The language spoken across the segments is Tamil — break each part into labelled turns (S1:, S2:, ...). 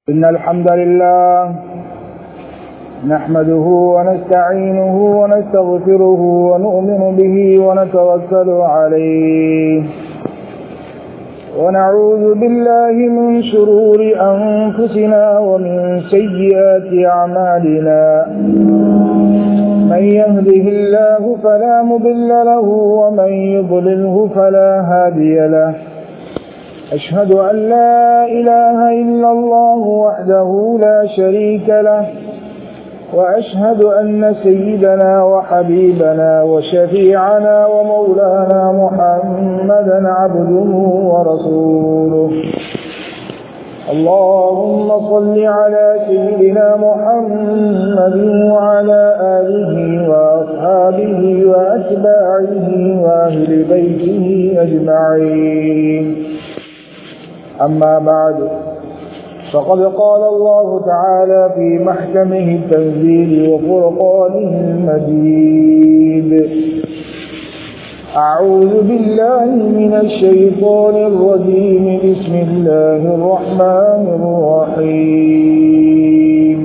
S1: إن الحمد لله نحمده ونستعينه ونستغفره ونؤمن به ونتوكل عليه ونعوذ بالله من شرور أنفسنا ومن سيئات أعمالنا من يهده الله فلا مضل له ومن يضلله فلا هادي له أشهد أن لا إله إلا الله وحده لا شريك له وأشهد أن سيدنا وحبيبنا وشفيعنا ومولانا محمدا عبده ورسوله اللهم صل على سيدنا محمد وعلى آله وأصحابه وأتباعه وأهل بيته أجمعين أما بعد فقد قال الله تعالى في محكمه التنزيل وفرقانه المجيد أعوذ بالله من الشيطان الرجيم بسم الله الرحمن الرحيم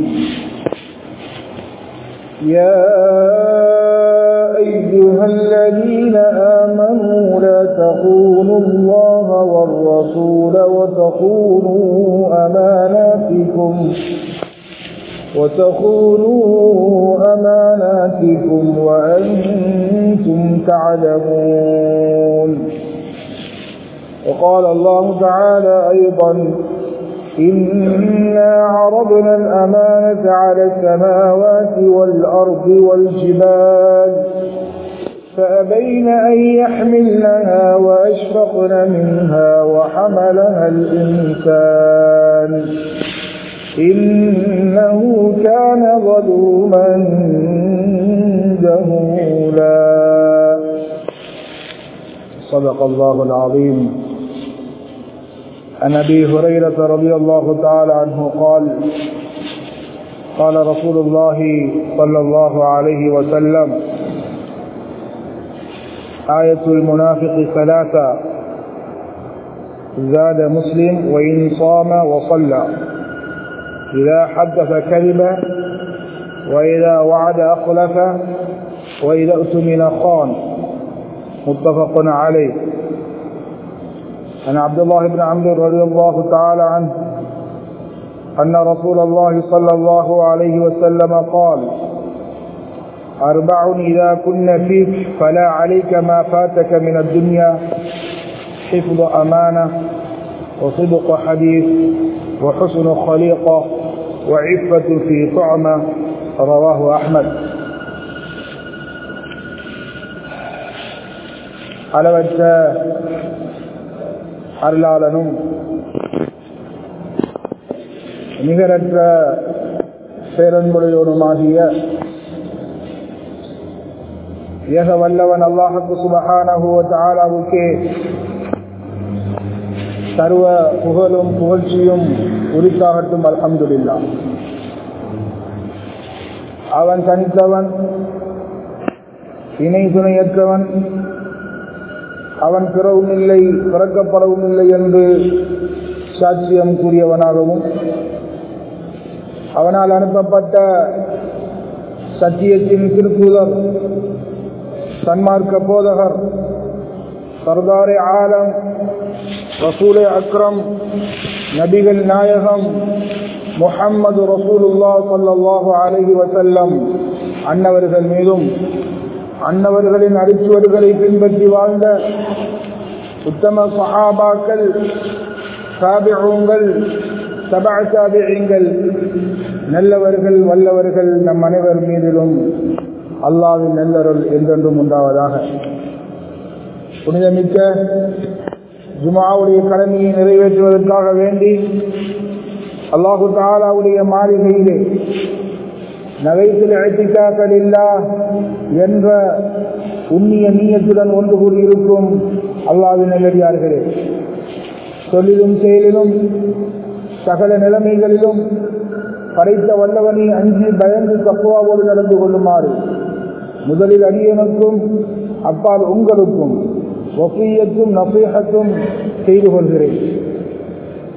S1: يا أيها الذين آمنوا لا تخونوا الله والرسول وتخونوا أماناتكم وتخونوا أماناتكم وأنتم تعلمون وقال الله تعالى أيضا إنا عرضنا الأمانة على السماوات والأرض والجبال فأبين أن يحملنها وأشفقن منها وحملها الإنسان إنه كان ظلوما جهولا صدق الله العظيم عن أبي هريرة رضي الله تعالى عنه قال قال رسول الله صلى الله عليه وسلم آية المنافق ثلاثة زاد مسلم وإن صام وصلى إذا حدث كذب وإذا وعد أخلف وإذا أتمن خان متفق عليه عن عبد الله بن عمرو رضي الله تعالى عنه أن رسول الله صلى الله عليه وسلم قال أربع إذا كن فيك فلا عليك ما فاتك من الدنيا حفظ أمانة وصدق حديث وحسن خليقة وعفة في طعمة رواه أحمد அளவற்ற அருளாளனும் நிகரற்ற பேரன்புடையோனுமாகிய ஏக வல்லவன் அல்லாஹுக்கு சுபகானகுவ தாலாவுக்கே சர்வ புகழும் புகழ்ச்சியும் உரித்தாகட்டும் அல்ஹம்துல்லா அவன் தனித்தவன் இணை துணையற்றவன் அவன் பிறவும் இல்லை பிறக்கப்படவும் இல்லை என்று சாட்சியம் கூறியவனாகவும் அவனால் அனுப்பப்பட்ட சத்தியத்தின் திருப்புதர் சன்மார்க்க போதகர் சர்தாரே ஆலம் ரசூலே அக்ரம் நபிகள் நாயகம் முஹம்மது ரசூலுல்லா சல்லாஹு அலஹி வசல்லம் அன்னவர்கள் மீதும் அன்னவர்களின் அரிச்சுவடுகளை பின்பற்றி வாழ்ந்த உத்தம சஹாபாக்கள் சாபிகள் சபா சாபிகள் நல்லவர்கள் வல்லவர்கள் நம் அனைவர் மீதிலும் அல்லாவின் நல்லருள் என்றென்றும் உண்டாவதாக புனிதமிக்க ஜுமாவுடைய கடமையை நிறைவேற்றுவதற்காக வேண்டி அல்லாஹு தாலாவுடைய மாளிகையிலே நகைத்தில் அழைத்திக்காக்கள் இல்லா என்ற உண்ணிய நீயத்துடன் ஒன்று கூடியிருக்கும் அல்லாவின் நல்லடியார்களே சொல்லிலும் செயலிலும் சகல நிலைமைகளிலும் படைத்த வல்லவனை அஞ்சு பயந்து தப்புவாவோடு நடந்து கொள்ளுமாறு முதலில் அடியனுக்கும் அப்பால் உங்களுக்கும் வசியத்தும் நசீகத்தும் செய்து கொள்கிறேன்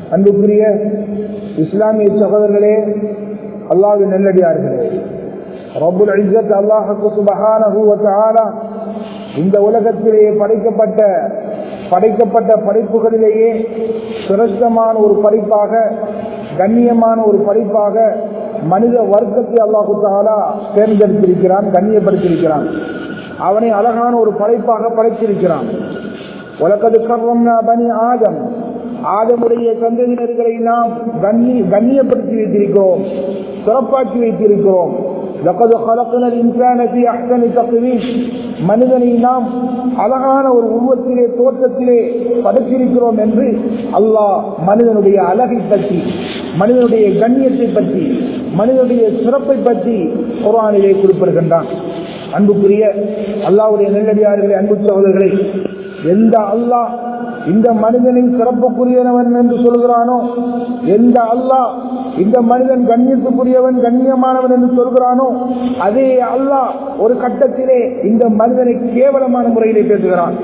S1: அன்புக்குரிய இஸ்லாமிய சகோதரர்களே அல்லாவின் நெல்லடியார்களே ரபுல் இஸ்ஸத் அல்லாஹுக்கு சுபஹானஹு வ தஆலா இந்த உலகத்திலேயே படைக்கப்பட்ட படைக்கப்பட்ட படைப்புகளிலேயே சிரேஷ்டமான ஒரு படைப்பாக கண்ணியமான ஒரு படைப்பாக மனித வர்க்கத்தை அல்லாஹு தாலா தேர்ந்தெடுத்திருக்கிறான் கண்ணியப்படுத்தியிருக்கிறான் அவனை அழகான ஒரு படைப்பாக படைத்திருக்கிறான் உலகது கர்வம்னா பனி ஆதம் ஆதமுடைய சந்ததியினர்களை நாம் கண்ணி கண்ணியப்படுத்தி வைத்திருக்கிறோம் சிறப்பாக்கி வைத்திருக்கிறோம் لقد خلقنا الانسان في احسن تقويم மனிதனை நாம் அழகான ஒரு உருவத்திலே தோற்றத்திலே படைத்திருக்கிறோம் என்று அல்லாஹ் மனிதனுடைய அழகை பற்றி மனிதனுடைய கண்ணியத்தை பற்றி மனிதனுடைய சிறப்பை பற்றி குரானிலே குறிப்பிடுகின்றான் அன்புக்குரிய அல்லாவுடைய நெல்லடியார்களே அன்பு சகோதரர்களை எந்த அல்லாஹ் இந்த மனிதனை சிறப்புக்குரியவன் என்று சொல்கிறானோ எந்த அல்லாஹ் இந்த மனிதன் கண்ணியத்துக்குரியவன் கண்ணியமானவன் என்று சொல்கிறானோ அதே அல்லாஹ் ஒரு கட்டத்திலே இந்த மனிதனை கேவலமான முறையிலே பேசுகிறான்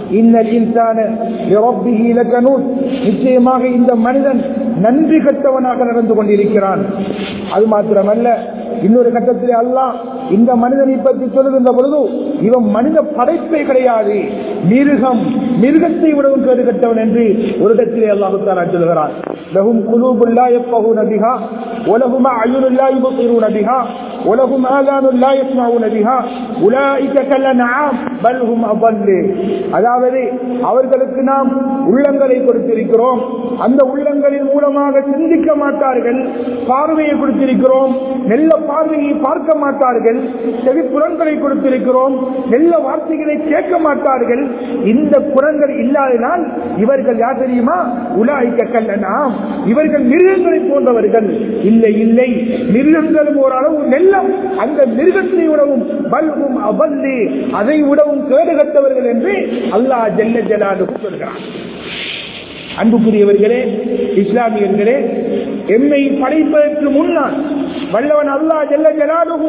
S1: நிச்சயமாக இந்த மனிதன் நன்றி கட்டவனாக நடந்து கொண்டிருக்கிறான் அது மாத்திரமல்ல இன்னொரு கட்டத்திலே அல்லாஹ் இந்த மனிதனை பற்றி சொல்லுகின்ற பொழுது இவன் மனித படைப்பே கிடையாது மிருகம் மிருகத்தை விடவும் கேடு கட்டவன் என்று ஒரு இடத்திலே அல்லாஹு தாரா சொல்கிறான் لهم قلوب لا يفقهون بها ولهم أعين لا يبصرون بها ولهم آذان لا يسمعون بها أولئك كالأنعام بل هم أضل அதாவது அவர்களுக்கு நாம் உள்ளங்களை கொடுத்திருக்கிறோம் அந்த உள்ளங்களின் மூலமாக சிந்திக்க மாட்டார்கள் பார்வையை கொடுத்திருக்கிறோம் நல்ல பார்வையை பார்க்க மாட்டார்கள் செவி புலன்களை கொடுத்திருக்கிறோம் நல்ல வார்த்தைகளை கேட்க மாட்டார்கள் இந்த குணங்கள் இல்லாதனால் இவர்கள் யார் தெரியுமா உலாய்க்க கல்லனாம் இவர்கள் மிருகங்களை போன்றவர்கள் இல்லை இல்லை மிருகங்களும் ஓரளவு நெல்லம் அந்த மிருகத்தை விடவும் பல்வும் அவல்லி அதை விடவும் கேடுகட்டவர்கள் என்று அல்லாஹ் ஜெல்ல ஜலாலு சொல்கிறான் அன்புக்குரியவர்களே இஸ்லாமியர்களே எம்மை படைப்பதற்கு முன்னால் வல்லவன் அல்லாஹ் ஜெல்ல ஜலாலுகு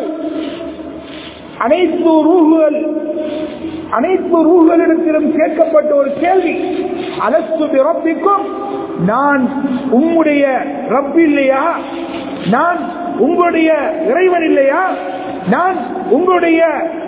S1: அனைத்து ரூகுகள் அனைத்து ரூகுகளிடத்திலும் கேட்கப்பட்ட ஒரு கேள்வி அலஸ்து பிறப்பிக்கும் நான் உம்முடைய ரப் இல்லையா நான் உங்களுடைய இறைவன் இல்லையா நான் உங்களுடைய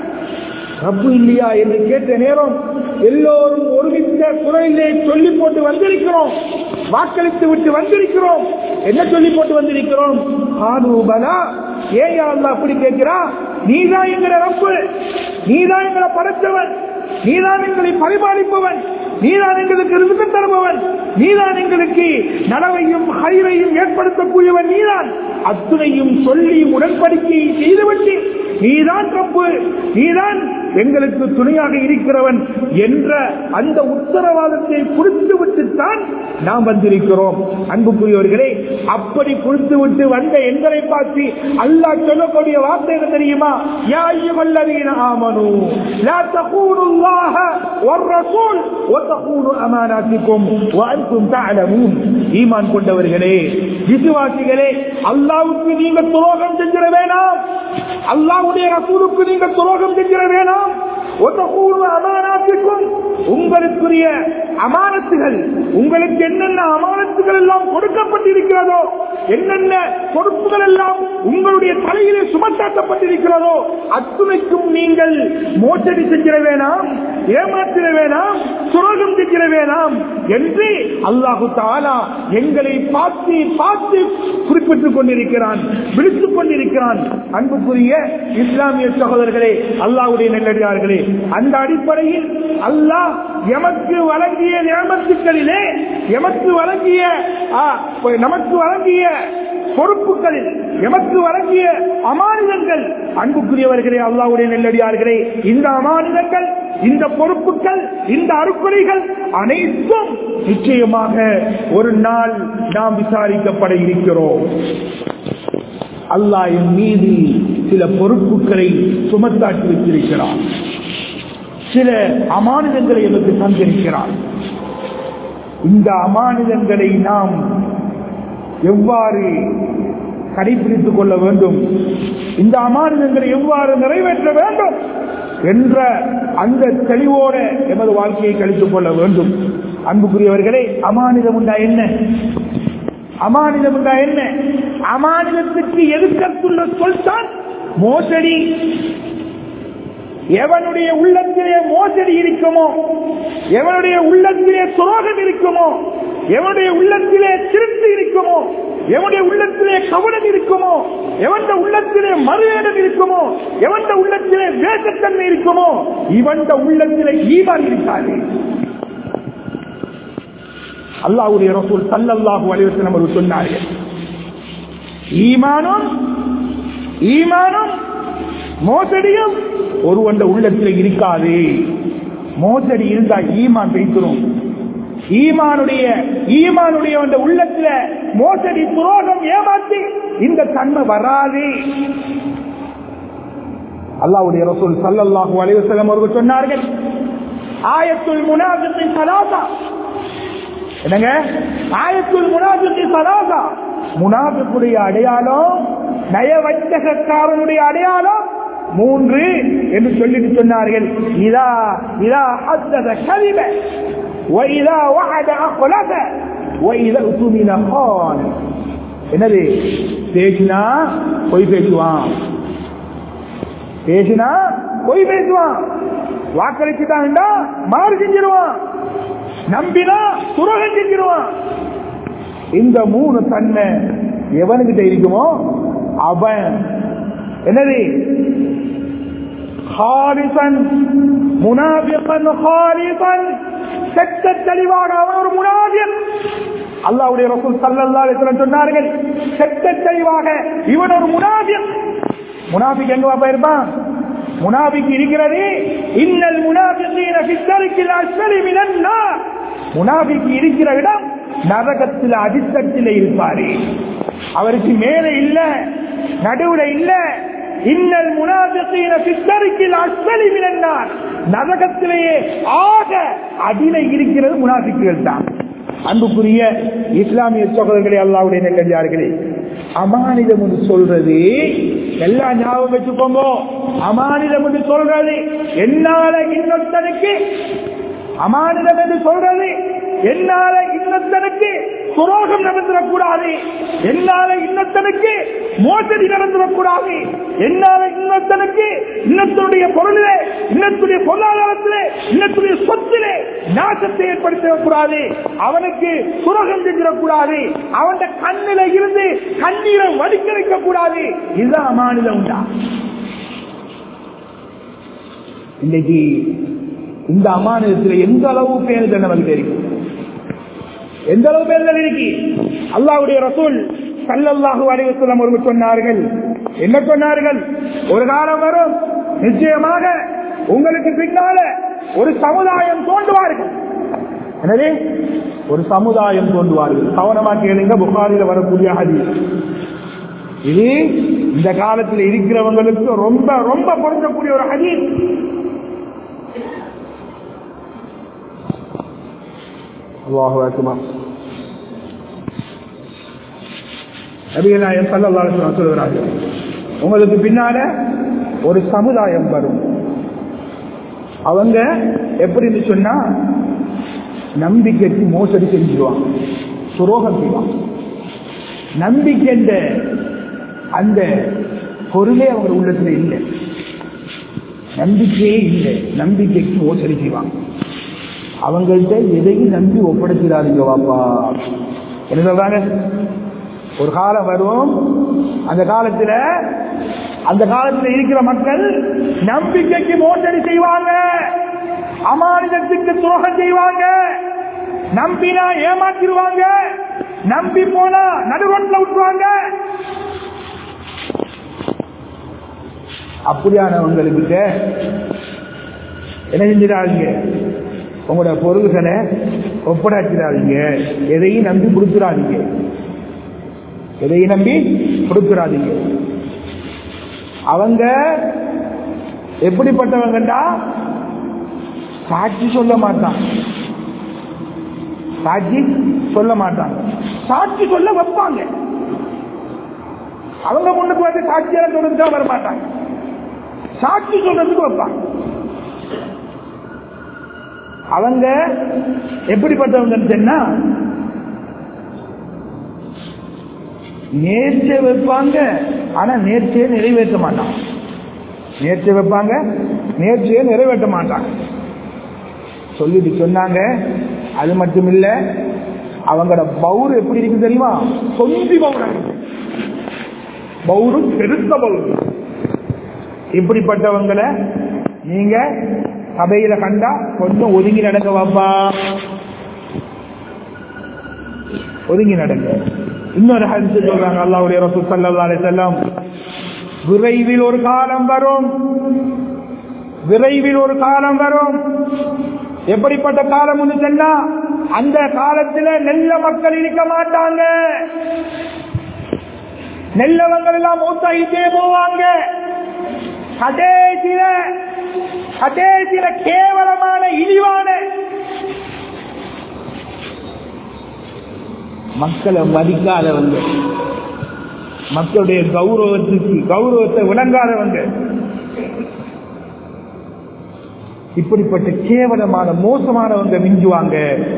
S1: ரப்பு இல்லையா என்று கேட்ட நேரம் எல்லோரும் ஒருமித்த குரலிலே சொல்லி போட்டு வந்திருக்கிறோம் வாக்களித்து விட்டு வந்திருக்கிறோம் என்ன சொல்லி போட்டு வந்திருக்கிறோம் ஆனூபலா ஏன் அல்லா அப்படி கேட்கிறா நீதான் எங்களை ரப்பு நீதான் எங்களை படைத்தவன் நீதான் எங்களை பரிபாலிப்பவன் நீதான் எங்களுக்கு இருந்து தருபவன் நீதான் எங்களுக்கு நலவையும் ஹைரையும் ஏற்படுத்தக்கூடியவன் நீதான் அத்துணையும் சொல்லி உடன்படிக்கையை செய்துவிட்டு நீதான் ரப்பு நீதான் எங்களுக்கு துணையாக இருக்கிறவன் என்ற அந்த உத்தரவாதத்தை கொடுத்து விட்டுத்தான் நாம் வந்திருக்கிறோம் அன்புக்குரியவர்களே அப்படி கொடுத்து விட்டு வந்த எங்களை பார்த்து அல்லாஹ் சொல்லக்கூடிய வார்த்தை என்ன தெரியுமா யா அய்யுஹல்லதீன ஆமனூ லா தகூனுல்லாஹ வர்ரசூல் வதகூனு அமானாத்திக்கும் வஅன்தும் தஅலமூன் ஈமான் கொண்டவர்களே விசுவாசிகளே அல்லாஹ்வுக்கு நீங்க துரோகம் செஞ்சிட வேணாம் அல்லாஹ்வுடைய ரசூலுக்கு நீங்க துரோகம் செஞ்சிட வேணாம் அமானாத்திற்கும் உங்களுக்குரிய அமானத்துகள் உங்களுக்கு என்னென்ன அமானத்துகள் எல்லாம் கொடுக்கப்பட்டிருக்கிறதோ என்னென்ன பொறுப்புகள் எல்லாம் உங்களுடைய தலையிலே சுமத்தாக்கப்பட்டிருக்கிறதோ அத்துணைக்கும் நீங்கள் மோசடி செஞ்சிட வேணாம் ஏமாற்றிட வேணாம் துரோகம் செஞ்சிட வேணாம் என்று அல்லாஹு தாலா எங்களை பார்த்து பார்த்து குறிப்பிட்டுக் கொண்டிருக்கிறான் விழித்துக் கொண்டிருக்கிறான் அன்புக்குரிய இஸ்லாமிய சகோதரர்களே அல்லாவுடைய நெல்லடியார்களே அந்த அடிப்படையில் அல்லாஹ் எமக்கு வழங்கிய நியமத்துக்களிலே எமக்கு வழங்கிய ஆ, நமக்கு வழங்கிய பொறுப்புகளில் எமக்கு வழங்கிய அமானிதங்கள் அன்புக்குரியவர்களே அல்லாவுடைய நெல்லடியார்களே இந்த அமானிதங்கள் இந்த பொறுப்புகள் இந்த அறுக்குறைகள் அனைத்தும் நிச்சயமாக ஒரு நாள் நாம் விசாரிக்கப்பட இருக்கிறோம் அல்லாஹ் என் மீது சில பொறுப்புகளை சுமத்தாக்கி வைத்திருக்கிறார் சில அமானிதங்களை எமக்கு தந்திருக்கிறார் இந்த அமானிதங்களை நாம் எவ்வாறு கடைபிடித்துக் கொள்ள வேண்டும் இந்த அமானிதங்களை எவ்வாறு நிறைவேற்ற வேண்டும் என்ற அந்த தெளிவோட எமது வாழ்க்கையை கழித்துக் கொள்ள வேண்டும் அன்புக்குரியவர்களே அமானிதம் உண்டா என்ன அமானிதம் என்றா என்ன அமானிதத்துக்கு எதிர்க்கத்துள்ள சொல் தான் மோசடி எவனுடைய உள்ளத்திலே மோசடி இருக்குமோ எவனுடைய உள்ளத்திலே துரோகம் இருக்குமோ எவனுடைய உள்ளத்திலே திருப்தி இருக்குமோ எவனுடைய உள்ளத்திலே கவனம் இருக்குமோ எவன் உள்ளத்திலே மறுவேடம் இருக்குமோ எவன் உள்ளத்திலே வேசத்தன்மை இருக்குமோ இவன் உள்ளத்திலே ஈமான் இருக்காது அல்லாஹ்வுடைய ரசூல் சல்லல்லாஹு அலைஹி வஸல்லம் அவர்கள் சொன்னார்கள் ஈமானும் ஈமானும் மோசடியும் ஒருவன் உள்ளத்தில் இருக்காது மோசடி இருந்தா ஈமான் வைக்கிறோம் ஈமானுடைய ஈமானுடைய அந்த உள்ளத்துல மோசடி துரோகம் ஏமாத்தி இந்த தன்மை வராது அல்லாஹ்வுடைய ரசூல் சல்லல்லாஹு அலைஹி வஸல்லம் அவர்கள் சொன்னார்கள் ஆயத்துல் முனாஃபிகின் சலாசா என்னங்க ஆயத்துல் முனாஃபிகின் சலாசா முனாஃபிக்குடைய அடையாளம் நயவஞ்சகக்காரனுடைய அடையாளம் மூன்று என்று சொல்லிட்டு சொன்னார்கள் இதா இதா ஹத்தத கலிம وإذا وعد أخلف وإذا اؤتمن خان என்னது பேசினா பொய் பேசுவான் பேசினா பொய் பேசுவான் வாக்களிச்சுட்டான்டா மாறு செஞ்சிருவான் நம்பினா துரோகம் செஞ்சிருவான் இந்த மூணு தன்மை எவனுக்கிட்ட இருக்குமோ அவன் என்னது ஹாரிசன் முனாபியன் ஹாரிசன் செட்ட தெளிவாக அவன் ஒரு முனாபியன் அல்லாவுடைய ரசூல் சல்லல்லா அலிஸ்லாம் சொன்னார்கள் செட்ட தெளிவாக இவன் ஒரு முனாபியன் முனாபிக் எங்க வாப்பா இருப்பான் முனாபிக்கு இருக்கிறது இன்னல் முனாபிக்கீன பித்தரிக்கில் அஸ்வலி மினன்னா முனாபிக்கு இருக்கிற இடம் நரகத்தில் அடித்தட்டில் இருப்பாரு அவருக்கு மேலே இல்ல நடுவுல இல்ல இன்னல் முனாபிக்கீன பித்தரிக்கில் அஸ்வலி மினன்னார் நரகத்திலேயே ஆக அடியில இருக்கிறது முனாபிக்குகள் தான் அன்புக்குரிய இஸ்லாமிய சகோதரர்களே அல்லாவுடைய நெல்லடியார்களே அமானிதம் என்று சொல்றது எல்லாம் ஞாபகம் வச்சுக்கோங்க அமானிதம் என்று சொல்றது என்னால இன்னொருத்தனுக்கு அமானிதம் என்று சொல்றது என்னால இன்னொருத்தனுக்கு துரோகம் நடந்துடக்கூடாது என்னால இன்னொருத்தனுக்கு மோசடி நடந்துடக்கூடாது என்னால இன்னொருத்தனுக்கு இன்னத்துடைய பொருளிலே இன்னத்துடைய பொருளாதாரத்திலே இன்னத்துடைய சொத்திலே நாசத்தை ஏற்படுத்திடக்கூடாது அவனுக்கு துரோகம் செஞ்சிடக்கூடாது அவன் கண்ணில இருந்து கண்ணீரை வடிக்க வைக்கக்கூடாது இதுதான் அமானிதம் உண்டா இன்னைக்கு இந்த அமானிதத்தில் எந்த அளவு பேருதல் நமக்கு தெரியும் எந்த அளவு பேருதல் இருக்கு அல்லாவுடைய ரசூல் சல்லல்லாஹு அலைவசல்லம் அவர்கள் சொன்னார்கள் என்ன சொன்னார்கள் ஒரு காலம் வரும் நிச்சயமாக உங்களுக்கு பின்னால ஒரு சமுதாயம் தோன்றுவார்கள் எனவே ஒரு சமுதாயம் தோன்றுவார்கள் கவனமா கேளுங்க புகாரில வரக்கூடிய ஹதி இது இந்த காலத்தில் இருக்கிறவங்களுக்கு ரொம்ப ரொம்ப பொருந்தக்கூடிய ஒரு ஹதீஸ் அல்லாஹு அக்பர் நபிகளாயம் சல்லல்லாஹு சொல்கிறார்கள் உங்களுக்கு பின்னால ஒரு சமுதாயம் வரும் அவங்க எப்படின்னு சொன்னா நம்பிக்கைக்கு மோசடி செஞ்சுருவாங்க துரோகம் செய்வாங்க நம்பிக்கைன்ற அந்த பொருளே அவங்க உள்ளத்துல இல்லை நம்பிக்கையே இல்லை நம்பிக்கைக்கு மோசடி செய்வாங்க அவங்கள்ட்ட எதையும் நம்பி ஒப்படைக்கிறாருங்க வாப்பா என்ன சொல்றாங்க ஒரு காலம் வரும் அந்த காலத்துல அந்த காலத்துல இருக்கிற மக்கள் நம்பிக்கைக்கு மோசடி செய்வாங்க அமானிதத்துக்கு துரோகம் செய்வாங்க நம்பினா ஏமாத்திடுவாங்க நம்பி போனா நடுவன்ல விட்டுருவாங்க அப்படியானவங்களுக்கு என்ன செஞ்சிடாதீங்க உங்களோட பொருள்களை ஒப்படைச்சிடாதீங்க எதையும் நம்பி கொடுத்துடாதீங்க எதையும் நம்பி கொடுத்துடாதீங்க அவங்க எப்படிப்பட்டவங்கண்டா சாட்சி சொல்ல மாட்டான் சாட்சி சொல்ல மாட்டாங்க சாட்சி சொல்ல வைப்பாங்க அவங்க முன்னுக்கு வந்து சாட்சியெல்லாம் சொல்றதுக்கு வர மாட்டாங்க சாட்சி சொல்றதுக்கு வைப்பாங்க அவங்க எப்படிப்பட்டவங்கன்னு சொன்னா நேர்ச்சை வைப்பாங்க ஆனா நேர்ச்சியை நிறைவேற்ற மாட்டாங்க நேர்ச்சை வைப்பாங்க நேர்ச்சியை நிறைவேற்ற மாட்டாங்க சொல்லிட்டு சொன்னாங்க அது மட்டும் இல்ல அவங்களோட பவுர் எப்படி இருக்கு தெரியுமா கொஞ்சி பவுர் பவுரு பெருத்த பவுர் இப்படிப்பட்டவங்களை நீங்க சபையில கண்டா கொஞ்சம் ஒதுங்கி நடக்க வாப்பா ஒதுங்கி நடங்க இன்னொரு ஹரிசு சொல்றாங்க அல்லாவுடைய ரசூ சல்லா செல்லம் விரைவில் ஒரு காலம் வரும் விரைவில் ஒரு காலம் வரும் எப்படிப்பட்ட காலம் ஒன்று சொன்னா அந்த காலத்துல நெல்ல மக்கள் இருக்க மாட்டாங்க நெல்லவங்கள் எல்லாம் மூத்தாயிட்டே போவாங்க கடைசியில கடைசியில கேவலமான இழிவான மக்களை மதிக்காதவங்க மக்களுடைய கௌரவத்துக்கு கௌரவத்தை விளங்காதவங்க இப்படிப்பட்ட கேவலமான மோசமானவங்க மிஞ்சுவாங்க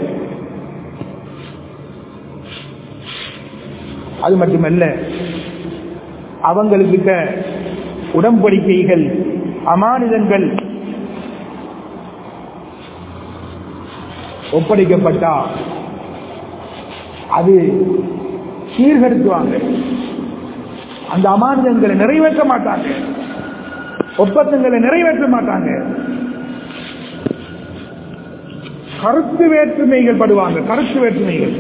S1: அது மட்டுமல்ல அவங்களுக்கு உடன்படிக்கைகள் அமானிதங்கள் ஒப்படைக்கப்பட்டா அது சீர்கெடுத்துவாங்க அந்த அமானிதங்களை நிறைவேற்ற மாட்டாங்க ஒப்பந்தங்களை நிறைவேற்ற மாட்டாங்க கருத்து வேற்றுமைகள் படுவாங்க கருத்து வேற்றுமைகள்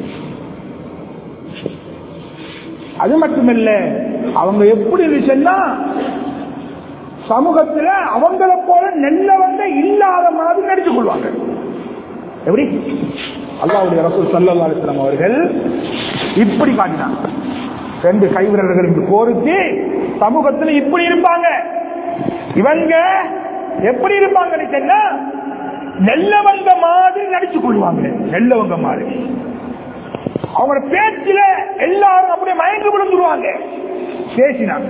S1: அது மட்டுமல்ல அவங்க எப்படி சொன்னா சமூகத்துல அவங்கள போல நெல்லவங்க இல்லாத மாதிரி நடித்துக் கொள்வாங்க எப்படி அல்லாவுடைய ரசூல் சல்லா அலிஸ்லாம் அவர்கள் இப்படி காட்டினாங்க ரெண்டு கைவிரல்கள் இப்படி கோரித்து சமூகத்துல இப்படி இருப்பாங்க இவங்க எப்படி இருப்பாங்கன்னு சொன்னா நெல்லவங்க மாதிரி நடித்துக் கொள்வாங்க நெல்லவங்க மாதிரி அவங்க பேச்சுல எல்லாரும் அப்படியே மயங்கி விழுந்துருவாங்க பேசினாங்க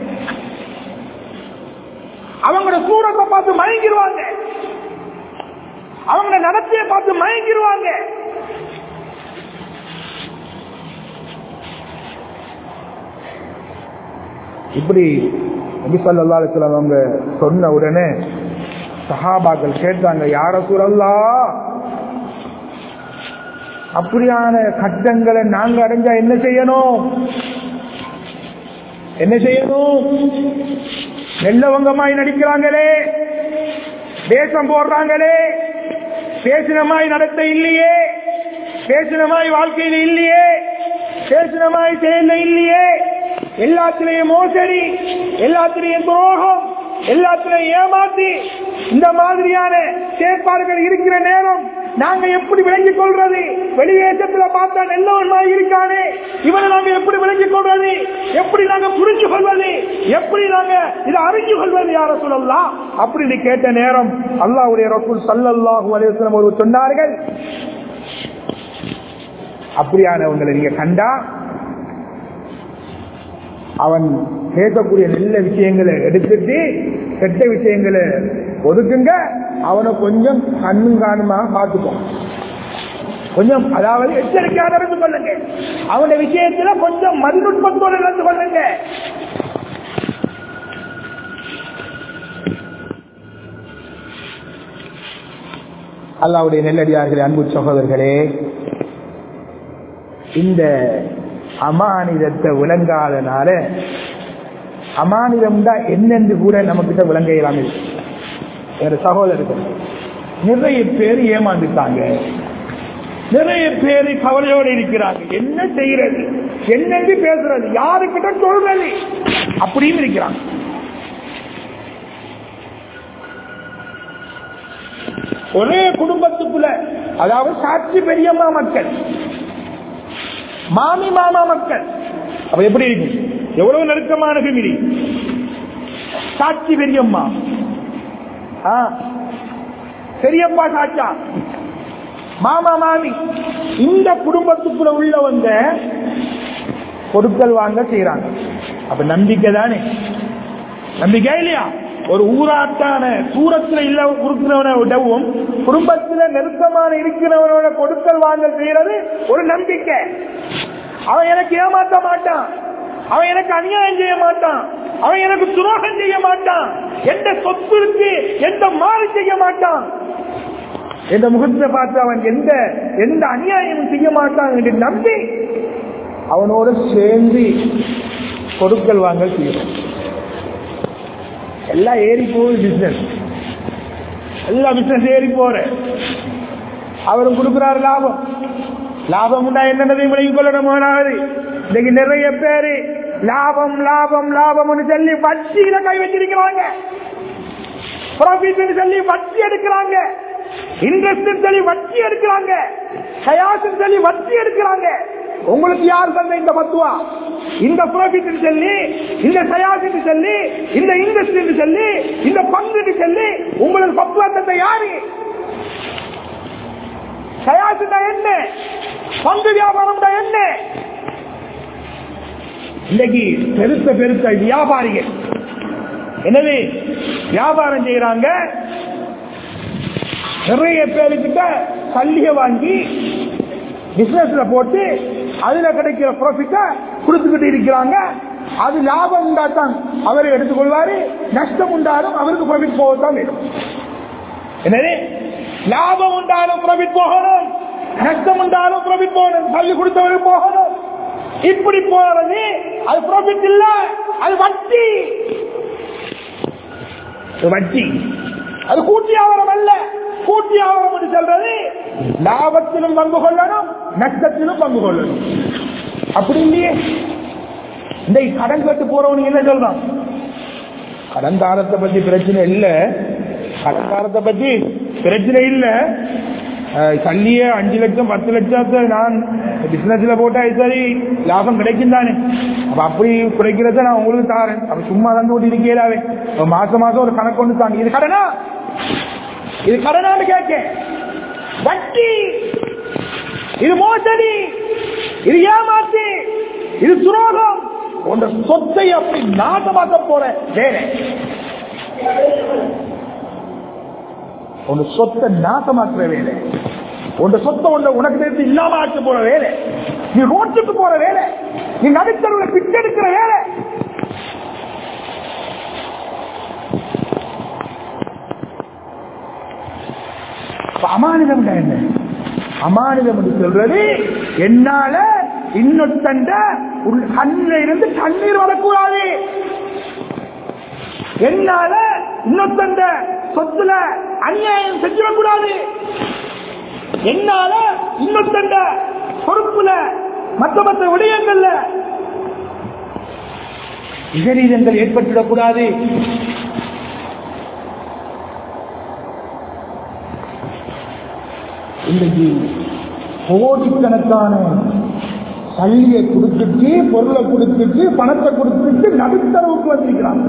S1: அவங்களோட சூரத்தை பார்த்து மயங்கிடுவாங்க அவங்கள நடத்திய பார்த்து மயங்கிடுவாங்க இப்படி நபி ஸல்லல்லாஹு அலைஹி வஸல்லம் அவங்க சொன்ன உடனே சஹாபாக்கள் கேட்டாங்க யார சூழல்லா அப்படியான கட்டங்களை நாங்க அடைஞ்சா என்ன செய்யணும் என்ன செய்யணும் நெல்லவங்கமாய் நடிக்கிறாங்களே தேசம் போடுறாங்களே பேசினமாய் நடத்த இல்லையே பேசினமாய் வாழ்க்கையில இல்லையே பேசினமாய் செயல இல்லையே எல்லாத்திலையும் மோசடி எல்லாத்திலையும் துரோகம் எல்லாத்திலையும் ஏமாத்தி இந்த மாதிரியான செயற்பாடுகள் இருக்கிற நேரம் நாங்க எப்படி விளங்கிக் கொள்றது வெளிவேசத்துல பார்த்தா நல்லவன் இருக்கானே இவனை நாங்க எப்படி விளங்கிக் கொள்வது எப்படி நாங்க புரிஞ்சு கொள்வது எப்படி நாங்க இதை அறிஞ்சு கொள்வது யார சொல்லலாம் அப்படின்னு கேட்ட நேரம் அல்லாவுடைய ரசூல் சல்லல்லாஹு அலைஹி வஸல்லம் அவர்கள் சொன்னார்கள் அப்படியானவங்களை நீங்க கண்டா அவன் பேசக்கூடிய நல்ல விஷயங்களை எடுத்துட்டு கெட்ட விஷயங்களை ஒதுக்குங்க அவனை கொஞ்சம் கண்ணும் காணுமாக பார்த்துக்கோ கொஞ்சம் அதாவது எச்சரிக்கையாக நடந்து கொள்ளுங்க அவனுடைய விஷயத்துல கொஞ்சம் மதிநுட்பத்தோடு நடந்து கொள்ளுங்க அல்லாவுடைய நெல்லடியார்களே அன்பு சகோதரர்களே இந்த அமானிதத்தை விளங்காதனால அமானிதம் தான் என்னென்று கூட நம்ம கிட்ட விளங்க இயலாமல் என் சகோதரர்கள் நிறைய பேர் ஏமாந்துட்டாங்க நிறைய பேர் கவலையோடு இருக்கிறாங்க என்ன செய்யறது என்னென்று பேசுறது யாருக்கிட்ட சொல்றது அப்படின்னு இருக்கிறாங்க ஒரே குடும்பத்துக்குள்ள அதாவது சாட்சி பெரியம்மா மக்கள் மாமி மாமா மக்கள் அப்ப எப்படி இருக்கும் எவ்வளவு நெருக்கமான ஃபெமிலி சாட்சி பெரியம்மா ஆ, பெரியப்பா சாச்சா மாமா மாமி இந்த குடும்பத்துக்குள்ள உள்ளவங்க கொடுக்கல் வாங்க செய்யறாங்க அப்ப நம்பிக்கை தானே நம்பிக்கை இல்லையா ஒரு ஊராட்டான தூரத்துல இல்ல இருக்கிறவனை விடவும் குடும்பத்துல நெருக்கமான இருக்கிறவனோட கொடுக்கல் வாங்கல் செய்யறது ஒரு நம்பிக்கை அவன் எனக்கு ஏமாற்ற மாட்டான் அவன் எனக்கு அநியாயம் செய்ய மாட்டான் அவன் எனக்கு துரோகம் செய்ய மாட்டான் எந்த சொத்து இருக்கு எந்த மாறு செய்ய மாட்டான் எந்த முகத்தை பார்த்து அவன் எந்த எந்த அநியாயமும் செய்ய மாட்டான் என்று நம்பி அவனோட சேர்ந்து கொடுக்கல் வாங்கல் செய்யணும் எல்லாம் ஏறி போகுது பிசினஸ் எல்லா பிசினஸ் ஏறி போற அவரும் கொடுக்கிறார் லாபம் லாபம் உண்டா என்னென்னதையும் விலகிக் கொள்ளணும் முதலாவது இன்னைக்கு நிறைய பேரு லாபம் லாபம் லாபம்னு சொல்லி வட்டியில கை வச்சிருக்கிறாங்க ப்ராஃபிட் சொல்லி வட்டி எடுக்கிறாங்க இன்ட்ரெஸ்ட் சொல்லி வட்டி எடுக்கிறாங்க கயாசம் சொல்லி வட்டி எடுக்கிறாங்க உங்களுக்கு யார் தந்த இந்த பத்துவா இந்த ப்ராஃபிட் சொல்லி இந்த சயாசிட்டு சொல்லி இந்த இன்ட்ரெஸ்ட் சொல்லி இந்த பங்கு சொல்லி உங்களுக்கு பத்துவா தந்த யாரு சயாசுண்டா என்ன பங்கு வியாபாரம் என்ன இன்னைக்கு பெருத்த பெருத்த வியாபாரிகள் எனவே வியாபாரம் செய்யறாங்க நிறைய பேருக்கிட்ட கல்லிய வாங்கி பிசினஸ்ல போட்டு அதுல கிடைக்கிற ப்ராஃபிட்ட கொடுத்துக்கிட்டு இருக்கிறாங்க அது லாபம் உண்டாத்தான் அவரை எடுத்துக்கொள்வாரு நஷ்டம் உண்டாலும் அவருக்கு ப்ராஃபிட் போகத்தான் வேணும் எனவே லாபம் உண்டாலும் ப்ராஃபிட் போகணும் நஷ்டம் உண்டாலும் ப்ராஃபிட் போகணும் தள்ளி கொடுத்தவருக்கு போகணும் இப்படி போறது அது ப்ராஃபிட் இல்ல அது வட்டி வட்டி அது கூட்டி ஆவரம் அல்ல கூட்டி ஆவரம் என்று சொல்றது லாபத்திலும் பங்கு கொள்ளணும் நஷ்டத்திலும் பங்கு கொள்ளணும் அப்படி இல்லையே இந்த கடன் கட்டு போறவனுக்கு என்ன சொல்றான் கடன்காரத்தை பத்தி பிரச்சனை இல்ல கடன்காரத்தை பத்தி பிரச்சனை இல்ல கல்லிய அஞ்சு லட்சம் பத்து லட்சத்தை நான் பிசினஸ்ல போட்டா சரி லாபம் கிடைக்கும் தானே அப்ப அப்படி குறைக்கிறத நான் உங்களுக்கு தாரேன் அப்ப சும்மா தந்து கொண்டு இருக்கலாவே மாசம் மாசம் ஒரு கணக்கு கொண்டு தாங்க இது கடனா இது கடனான்னு கேட்க வட்டி இது மோசடி இது ஏமாத்து இது துரோகம் உங்க சொத்தை அப்படி நாசமாக்க போற வேலை உங்க சொத்தை நாசமாக்குற வேலை உங்க சொத்தை உண்ட உனக்கு தெரிஞ்சு இல்லாம ஆக்க போற வேலை நீ ரோட்டுக்கு போற வேலை நீ நடுத்தருவில் பிச்செடுக்கிற வேலை அமானிதம் என்ன அமானிதம் என்று சொல்றது என்னால இன்னொத்தண்ட கண்ணில இருந்து தண்ணீர் வரக்கூடாது என்னால இன்னொத்தண்ட சொத்துல அநியாயம் செஞ்சிடக்கூடாது என்னால இன்னொத்தண்ட பொறுப்புல மற்ற மற்ற விடயங்கள்ல விபரீதங்கள் ஏற்பட்டுவிடக்கூடாது இன்றைக்கு கோடிக்கணக்கான சல்லியை கொடுத்துட்டு பொருளை கொடுத்துட்டு பணத்தை கொடுத்துட்டு நடுத்தரவுக்கு வந்திருக்கிறாங்க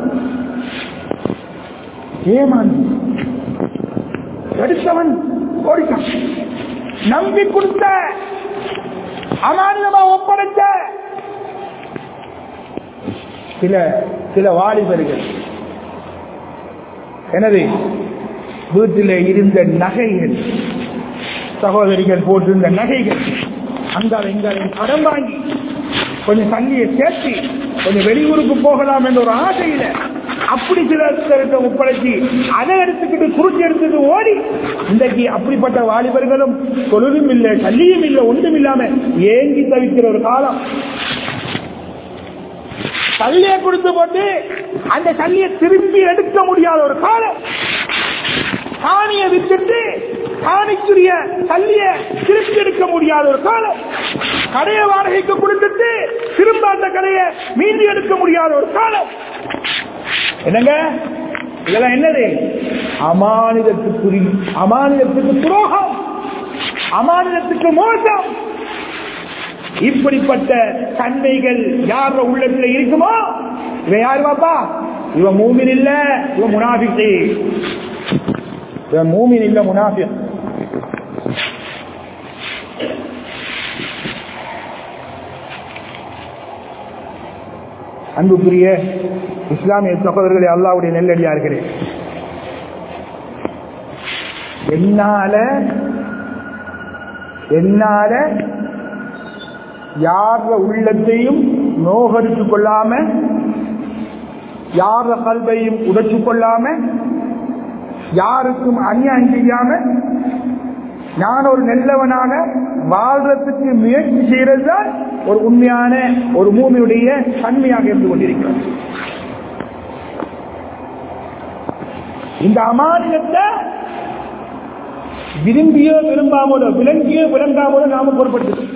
S1: ஏமாந்து எடுத்தவன் ஓடிக்கான் நம்பி கொடுத்த அமானிதமா ஒப்படைத்த சில சில வாலிபர்கள் எனவே வீட்டில் இருந்த நகைகள் சகோதரிகள் போட்டிருந்த நகைகள் அங்கால இங்கால கடன் வாங்கி கொஞ்சம் தண்ணியை சேர்த்து கொஞ்சம் வெளியூருக்கு போகலாம் என்ற ஒரு ஆசையில அப்படி சிலர்கிட்ட ஒப்படைச்சு அதை எடுத்துக்கிட்டு குறுக்கி எடுத்துட்டு ஓடி இன்றைக்கு அப்படிப்பட்ட வாலிபர்களும் தொழிலும் இல்லை கல்வியும் இல்லை ஒன்றும் இல்லாம ஏங்கி தவிக்கிற ஒரு காலம் கல்லியை கொடுத்து போட்டு அந்த கல்லியை திரும்பி எடுக்க முடியாத ஒரு காலம் காணியை விட்டுட்டு காணிக்குரிய கல்லிய திருப்பி எடுக்க முடியாத ஒரு காலம் கடையை வாடகைக்கு கொடுத்துட்டு திரும்ப அந்த கடையை மீண்டு எடுக்க முடியாத ஒரு காலம் என்னங்க இதெல்லாம் என்னது அமானிதத்துக்குரி அமானிதத்துக்கு துரோகம் அமானிதத்துக்கு மோசம் இப்படிப்பட்ட தன்மைகள் யார உள்ளத்துல இருக்குமோ இவன் யாரு பாப்பா இவன் மூமின் இல்ல இவன் முனாபிக்கு இவன் மூமின் இல்ல முனாபிக் அன்புக்குரிய இஸ்லாமிய சகோதரர்களே அல்லாவுடைய நெல்லடியார்களே என்னால என்னால யார உள்ளத்தையும் நோகடித்துக் கொள்ளாம யார கல்வையும் உடைச்சு கொள்ளாம யாருக்கும் அநியாயம் செய்யாம நான் ஒரு நல்லவனாக வாழ்றதுக்கு முயற்சி செய்யறது தான் ஒரு உண்மையான ஒரு மூமியுடைய தன்மையாக இருந்து கொண்டிருக்கிறது இந்த அமானியத்தை விரும்பியோ விரும்பாமலோ விளங்கியோ விளங்காமலோ நாம பொருட்படுத்தணும்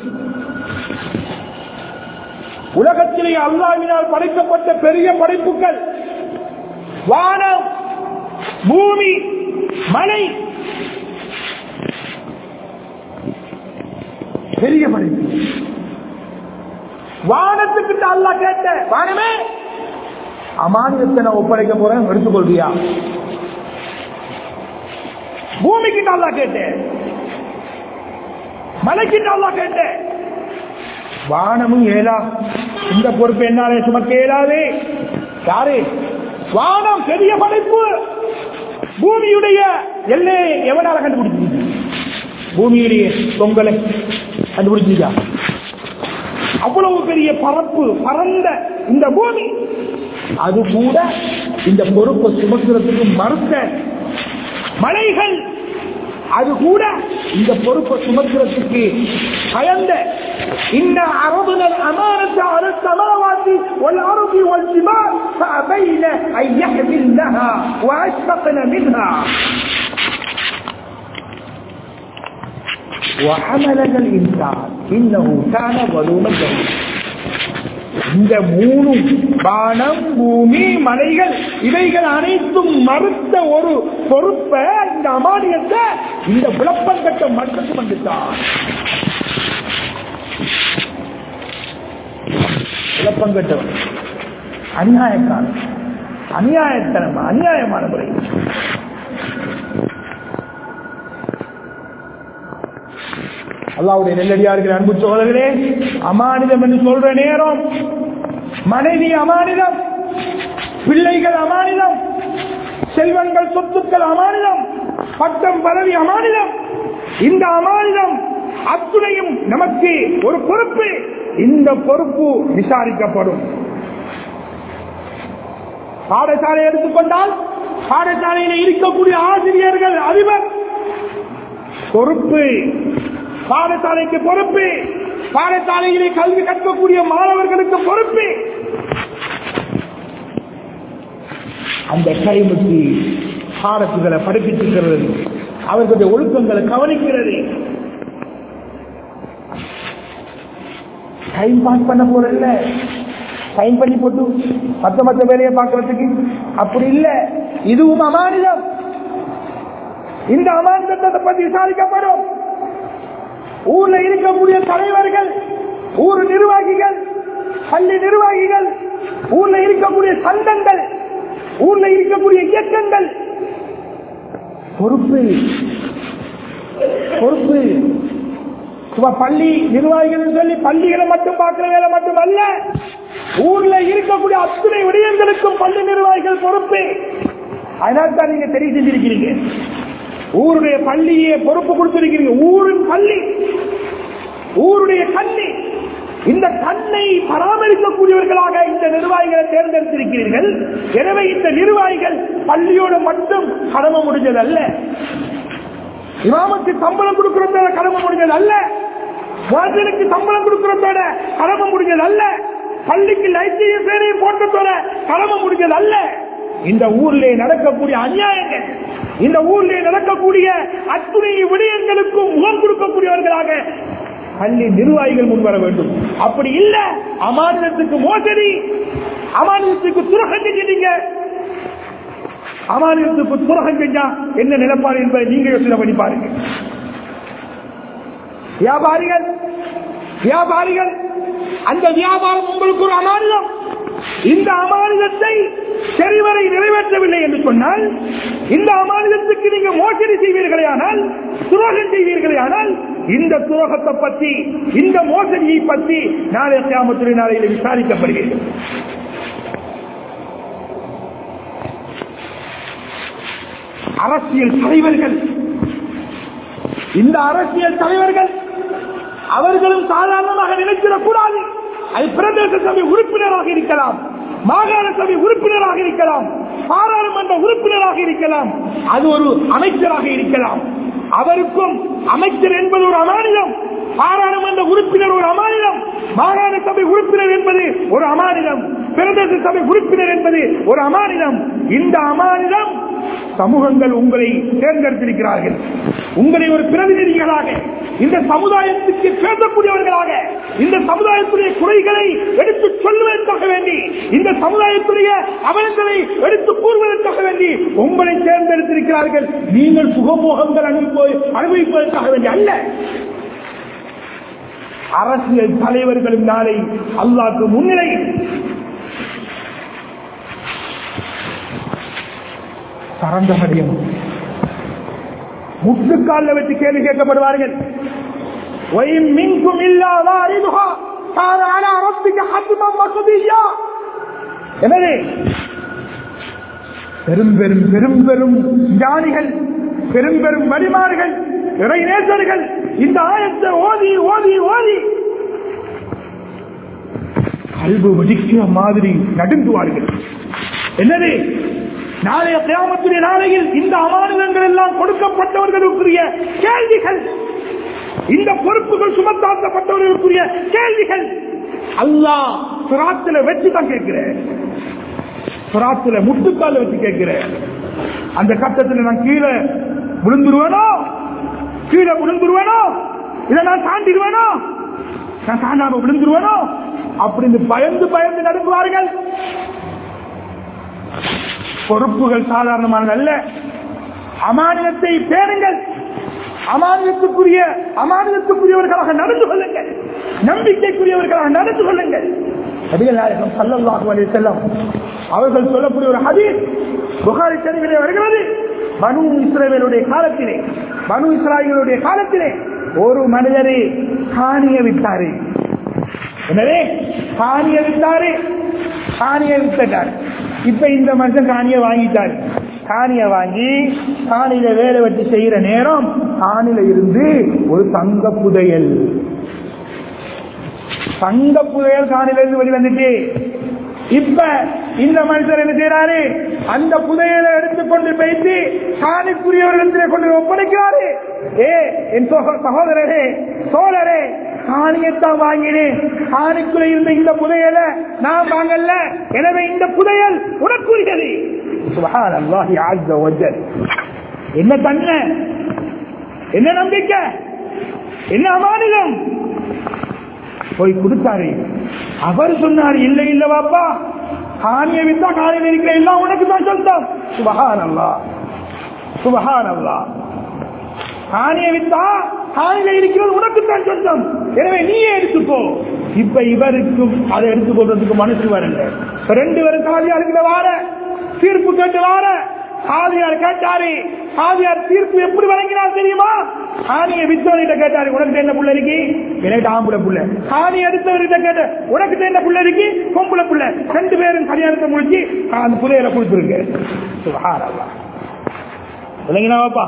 S1: உலகத்திலே அல்லாவினால் படைக்கப்பட்ட பெரிய படைப்புகள் வானம் பூமி மலை பெரிய படைப்பு வானத்துக்கிட்ட அல்லா கேட்ட வானமே அமானியத்தை நான் ஒப்படைக்க போறேன் எடுத்துக்கொள்வியா பூமிக்கு நல்லா கேட்டேன் மலைக்கு நல்லா கேட்டேன் வானமும் ஏலா இந்த பொறுப்பு என்னாலே சுமக்க இயலாது யாரு வானம் பெரிய படைப்பு பூமியுடைய எல்லையை எவனால கண்டுபிடிச்சிருக்க பூமியுடைய பொங்கலை கண்டுபிடிச்சிருக்கா அவ்வளவு பெரிய பரப்பு பரந்த இந்த பூமி அது கூட இந்த பொறுப்பை சுமக்கிறதுக்கு மறுத்த மலைகள் அது கூட இந்த பொறுப்பை சுமக்கிறதுக்கு பயந்த إن عرضنا الأمانة على السماوات والأرض والجبال فأبين أن يحملنها وأشفقن منها وحملنا الإنسان إنه كان ظلوما جهولا இந்த மூணு வானம் பூமி மலைகள் இவைகள் அனைத்தும் மறுத்த ஒரு பொறுப்பை இந்த அமானியத்தை இந்த விளப்பங்கட்ட மக்களுக்கு வந்துட்டான் விளப்பங்கட்டவன் அநியாயக்காரன் அநியாயத்தனம் அநியாயமான முறை அல்லாவுடைய நெல்லடியார்கள் அன்பு சோழர்களே அமானிதம் என்று சொல்ற நேரம் மனைவி அமானிதம் பிள்ளைகள் அமானிதம் செல்வங்கள் சொத்துக்கள் அமானிதம் பட்டம் பதவி அமானிதம் இந்த அமானிதம் அத்துணையும் நமக்கு ஒரு பொறுப்பு இந்த பொறுப்பு விசாரிக்கப்படும் பாடசாலை எடுத்துக்கொண்டால் பாடசாலையில் இருக்கக்கூடிய ஆசிரியர்கள் அதிபர் பொறுப்பு பாடசாலைக்கு பொறுப்பு பாடசாலையிலே கல்வி கற்கக்கூடிய மாணவர்களுக்கு பொறுப்பு அந்த கைமுத்தி பாடத்துகளை படிப்பிச்சிருக்கிறது அவர்களுடைய ஒழுக்கங்களை கவனிக்கிறது டைம் பாஸ் பண்ண போறதில்ல டைம் பண்ணி போட்டு மத்த மத்த வேலையை பார்க்கறதுக்கு அப்படி இல்ல இதுவும் அமானிதம் இந்த அமானிதத்தை பற்றி விசாரிக்கப்படும் ஊர்ல இருக்கக்கூடிய தலைவர்கள் ஊர் நிர்வாகிகள் பள்ளி நிர்வாகிகள் ஊர்ல இருக்கக்கூடிய சங்கங்கள் ஊர்ல இருக்கக்கூடிய இயக்கங்கள் பொறுப்பு பொறுப்பு சும்மா பள்ளி நிர்வாகிகள் சொல்லி பள்ளிகளை மட்டும் பார்க்கிற வேலை மட்டும் அல்ல ஊர்ல இருக்கக்கூடிய அத்தனை விடயங்களுக்கும் பள்ளி நிர்வாகிகள் பொறுப்பு அதனால தான் நீங்க தெரிய செஞ்சிருக்கிறீங்க ஊருடைய பள்ளியை பொறுப்பு கொடுத்திருக்கிறீங்க ஊரின் பள்ளி ஊருடைய கண்ணி இந்த கண்ணை பராமரிக்கக்கூடியவர்களாக இந்த நிர்வாகிகளை தேர்ந்தெடுத்திருக்கிறீர்கள் எனவே இந்த நிர்வாகிகள் பள்ளியோடு மட்டும் கடமை முடிஞ்சது அல்ல இமாமுக்கு சம்பளம் கொடுக்கிறதோட கடமை முடிஞ்சது அல்ல வாசலுக்கு சம்பளம் கொடுக்கிறதோட கடமை முடிஞ்சது அல்ல பள்ளிக்கு லைட்டையும் பேரையும் போட்டதோட கடமை முடிஞ்சது அல்ல இந்த ஊர்ல நடக்கக்கூடிய அநியாயங்கள் இந்த ஊர்ல நடக்கக்கூடிய அத்துணை விடயங்களுக்கும் முகம் கொடுக்கக்கூடியவர்களாக பள்ளி நிர்வாகிகள் முன்வர வேண்டும் அப்படி இல்ல அமானிதத்துக்கு மோசடி அமானிதத்துக்கு துரகம் செஞ்சீங்க அமானிதத்துக்கு துரகம் செஞ்சா என்ன நிலப்பாடு என்பதை நீங்க யோசனை பண்ணி பாருங்க வியாபாரிகள் வியாபாரிகள் அந்த வியாபாரம் உங்களுக்கு ஒரு அமானிதம் இந்த அமானிதத்தை சரிவரை நிறைவேற்றவில்லை என்று சொன்னால் இந்த அமானிதத்துக்கு நீங்க மோசடி செய்வீர்களே ஆனால் துரோகம் செய்வீர்களே ஆனால் இந்த துரோகத்தை பற்றி இந்த மோசடியை பற்றி நாளை கிராமத்துறை நாளையில் விசாரிக்கப்படுகிறது அரசியல் தலைவர்கள் இந்த அரசியல் தலைவர்கள் அவர்களும் சாதாரணமாக நினைச்சிடக் கூடாது அது பிரதேச சபை உறுப்பினராக இருக்கலாம் மாகாண சபை உறுப்பினராக இருக்கலாம் பாராளுமன்ற உறுப்பினராக இருக்கலாம் அது ஒரு அமைச்சராக இருக்கலாம் அவருக்கும் அமைச்சர் என்பது ஒரு அமானிதம் பாராளுமன்ற உறுப்பினர் ஒரு அமானிதம் மாகாண சபை உறுப்பினர் என்பது ஒரு அமானிதம் பிரதேச சபை உறுப்பினர் என்பது ஒரு அமானிதம் இந்த அமானிதம் சமூகங்கள் உங்களை தேர்ந்தெடுத்திருக்கிறார்கள் உங்களை ஒரு பிரதிநிதிகளாக இந்த சமுதாயத்துக்கு பேசக்கூடியவர்களாக இந்த சமுதாயத்துடைய குறைகளை எடுத்து சொல்லுவதற்காக வேண்டி இந்த சமுதாயத்துடைய அவலங்களை எடுத்து கூறுவதற்காக வேண்டி உங்களை தேர்ந்தெடுத்திருக்கிறார்கள் நீங்கள் சுகமோகங்கள் அனுபவி அனுபவிப்பதற்காக வேண்டி அல்ல அரசியல் தலைவர்களும் நாளை அல்லாக்கு முன்னிலை சரண்டமடையும் முட்டுக்கால வச்சு கேள்வி கேட்கப்படுவார்கள் وَإِن مِّنكُمْ إِلَّا وَارِدُهَا كَانَ عَلَى رَبِّكَ حَتْمًا مَّقْضِيًّا எனவே பெரும் பெரும் பெரும் பெரும் ஞானிகள் பெரும் பெரும் வழிமார்கள் இறைநேசர்கள் இந்த ஆயத்தை ஓதி ஓதி ஓதி கல்வு வெடிக்கிற மாதிரி நடுங்குவார்கள் என்னது நாளைய கிராமத்துடைய நாளையில் இந்த அமானிதங்கள் எல்லாம் கொடுக்கப்பட்டவர்களுக்குரிய கேள்விகள் இந்த பொறுப்புகள் சுமத்தாக்கப்பட்டவர்களுக்குரிய கேள்விகள் அல்லாஹ் சுராத்துல வச்சு தான் கேட்கிறேன் சுராத்துல முட்டுக்கால வச்சு கேட்கிறேன் அந்த கட்டத்தில் நான் கீழே விழுந்துருவேனோ கீழே விழுந்துருவேனோ இதை நான் தாண்டிடுவேனோ நான் தாண்டாம விழுந்துருவேனோ அப்படின்னு பயந்து பயந்து நடுங்குவார்கள் பொறுப்புகள் சாதாரணமானது அல்ல அமானியத்தை பேணுங்கள் அமானியத்துக்குரிய அமானியத்துக்குரியவர்களாக நடந்து கொள்ளுங்கள் நம்பிக்கைக்குரியவர்களாக நடந்து கொள்ளுங்கள் நபிகள் நாயகம் ஸல்லல்லாஹு அலைஹி வஸல்லம் அவர்கள் சொல்லக்கூடிய ஒரு ஹதீஸ் புகாரி ஷரீஃபிலே வருகிறது பனு இஸ்ரவேலுடைய காலத்திலே பனு இஸ்ராயலுடைய காலத்திலே ஒரு மனிதரை காணிய விட்டாரு எனவே காணிய விட்டாரு காணிய விட்டார் இப்ப இந்த மனுஷன் காணிய வாங்கிட்டாரு காணிய வாங்கி காணியில வேலை வெட்டி செய்யற நேரம் காணில இருந்து ஒரு தங்க புதையல் தங்க புதையல் காணில இருந்து வெளிவந்துட்டு இப்ப இந்த மனுஷர் என்ன செய்யறாரு அந்த புதையலை எடுத்துக்கொண்டு போயிட்டு காணிக்குரியவர்களிடத்திலே கொண்டு ஒப்படைக்கிறாரு ஏ என் சகோ- சகோதரரே சோழரே காணியத்தான் வாங்கினேன் காணிக்குள்ள இருந்த இந்த புதையலை நான் வாங்கல எனவே இந்த புதையல் உனக்குரியது சுபஹான் அல்லாஹி ஆஸ்ஸ வஜல். என்ன தன்மை என்ன நம்பிக்கை என்ன அமானிதம் போய் கொடுத்தாரு அவர் சொன்னார் இல்லை இல்ல பாப்பா காணியை வித்தா காணியில் இருக்கிற எல்லாம் உனக்கு தான் சொந்தம் சுபஹான் அல்லா சுபஹான் அல்லா காணியை வித்தா காணியில இருக்கிறது உனக்கு தான் சொந்தம் எனவே நீயே எடுத்துக்கோ இப்ப இவருக்கும் அதை எடுத்துக்கொள்றதுக்கு மனசு வரல ரெண்டு பேரும் காதியாருக்கிட்ட வார தீர்ப்பு கேட்டு வார காதியார் கேட்டாரு காதியார் தீர்ப்பு எப்படி வழங்கினார் தெரியுமா காணியை வித்தவர்கிட்ட கேட்டாரு உனக்கு என்ன புள்ள இருக்கு எனக்கு ஆம்பளை புள்ள காணி எடுத்தவர்கிட்ட கேட்ட உனக்கு என்ன புள்ள இருக்கு பொம்பளை புள்ள ரெண்டு பேரும் கல்யாணத்தை முடிச்சு அந்த புதையலை கொடுத்துருங்க சுபஹானல்லாஹ். விளங்கினா வாப்பா